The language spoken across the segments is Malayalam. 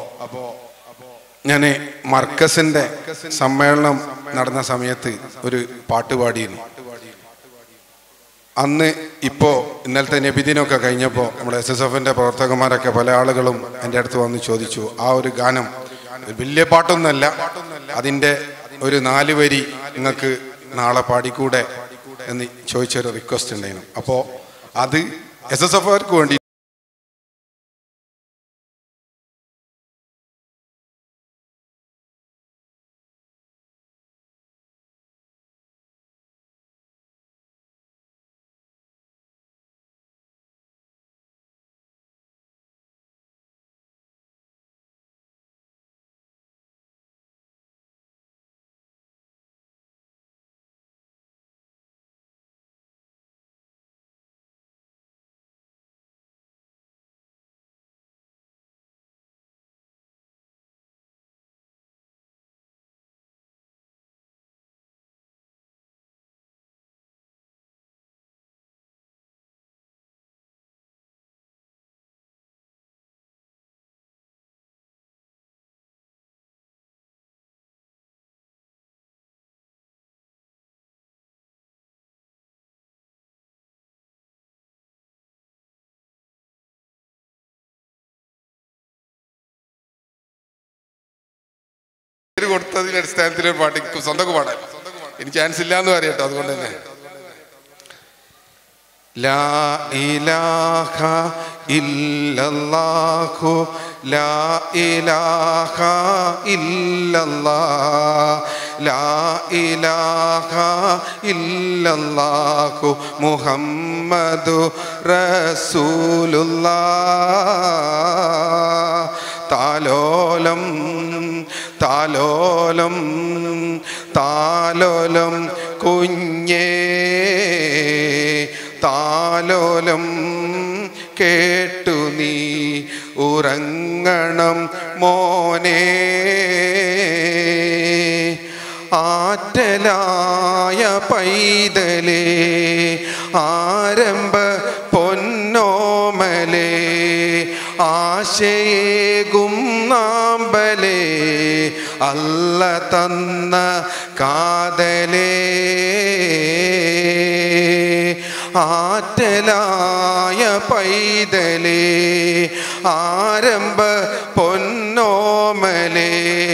ഞാൻ മർക്കസിന്റെ സമ്മേളനം നടന്ന സമയത്ത് ഒരു പാട്ട് പാടിയിരുന്നു അന്ന് ഇപ്പോ ഇന്നലത്തെ നബിദിനമൊക്കെ കഴിഞ്ഞപ്പോൾ നമ്മുടെ എസ് എസ് എഫിന്റെ പ്രവർത്തകന്മാരൊക്കെ പല ആളുകളും എൻ്റെ അടുത്ത് വന്ന് ചോദിച്ചു ആ ഒരു ഗാനം ഒരു വലിയ പാട്ടൊന്നുമല്ല അതിൻ്റെ ഒരു നാല് വരി നിങ്ങൾക്ക് നാളെ പാടിക്കൂടെ എന്ന് ചോദിച്ചൊരു റിക്വസ്റ്റ് ഉണ്ടായിരുന്നു അപ്പോൾ അത് എസ് എസ് എഫുകാർക്ക് വേണ്ടി പേര് കൊടുത്തതിന്റെ അടിസ്ഥാനത്തിൽ ഒരു പാട്ട് എനിക്ക് സ്വന്തം പാടാൻ എനിക്ക് ചാൻസ് ഇല്ല എന്ന് പറയട്ടോ അതുകൊണ്ട് തന്നെ ലാ ഇലാഹ ഇല്ലല്ലാഹു ലാ ഇലാഹ ഇല്ലല്ലാഹ് ലാ ഇലാഹ ഇല്ലല്ലാഹു മുഹമ്മദു റസൂലുള്ളാഹ് താലോലം താലോലം താലോലം കുഞ്ഞേ താലോലം കേട്ടു നീ ഉറങ്ങണം മോനെ ആറ്റലായ പൈതലേ ആരംഭ പൊന്നോമലേ ആശയേകും നാമ്പലേ അല്ല തന്ന കാതലേ ആറ്റലായ പൈതലേ ആരംഭ പൊന്നോമലേ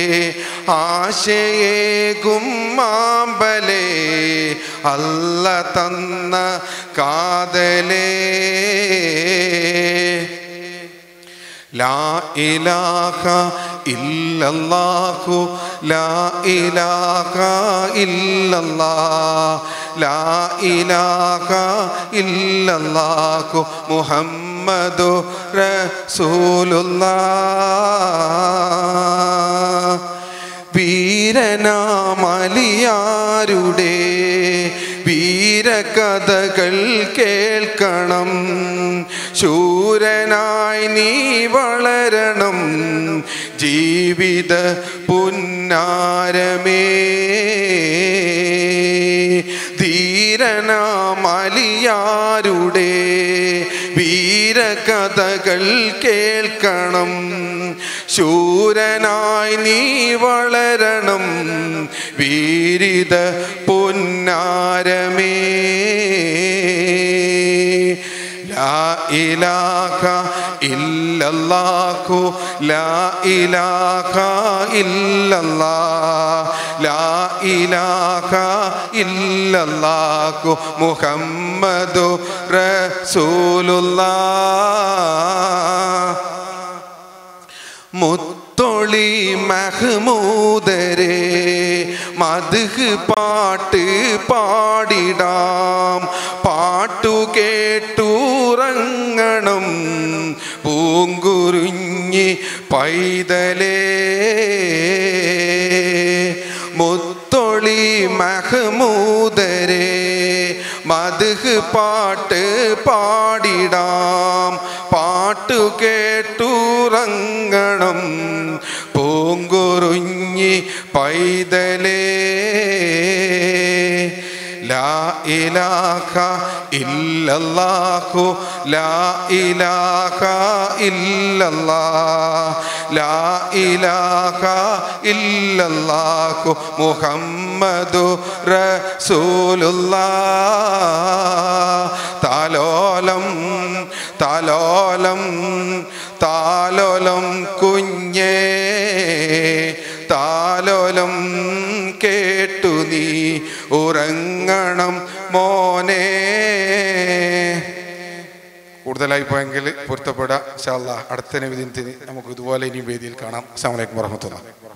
ആശയേകും മാമ്പലേ അല്ല തന്ന കാതലേ ലാ ഇലാഹ ഇല്ലല്ലാഹു ലാ ഇലാഹ ഇല്ലല്ലാഹ് ലാ ഇലാഹ ഇല്ലല്ലാഹു മുഹമ്മദു റസൂലുള്ളാഹ് വീരനാമലിയാരുടെ വീരകഥകൾ കേൾക്കണം ശൂരനായി നീ വളരണം ജീവിത പുന്നാരമേ ധീരനാമലിയാരുടെ വീരകഥകൾ കേൾക്കണം ശൂരനായി നീ വളരണം വീരിത പൊന്നാരമേ ലാ ഇലാഹ ഇല്ലല്ലാഹു ലാ ഇലാഹ ഇല്ലല്ലാഹ് ലാ ഇലാഹ ഇല്ലല്ലാഹു മുഹമ്മദു റസൂലുള്ളാഹ് മുത്തൊളി മഹ്മൂദരെ മധുഹ് പാട്ട് പാടിടാം പാട്ടു കേട്ടുറങ്ങണം പൂങ്കുരുഞ്ഞി പൈതലേ മുത്തൊളി മഹ്മൂദരെ മധുഹ് പാട്ട് പാടിടാം പാട്ടു കേട്ടുറങ്ങണം പൂങ്കുറുഞ്ഞി പൈതലേ ലാ ഇലാഹ ഇല്ലല്ലാഹു ലാ ഇലാഹ ഇല്ലല്ലാ ലാ ഇലാഹ ഇല്ലല്ലാഹു മുഹമ്മദു റസൂലുള്ളാ താലോലം താലോലം താലോലം കുഞ്ഞേ താലോലം കേട്ടു നീ ഉറങ്ങണം മോനെ കൂടുതലായി പോയെങ്കിൽ പൊരുത്തപ്പെടാം ഇൻഷാ അല്ലാ അടുത്ത നബിദിനത്തിന് നമുക്ക് ഇതുപോലെ ഇനിയും വേദിയിൽ കാണാം അസ്സാം വലൈക്കും വർഹമത്തുള്ള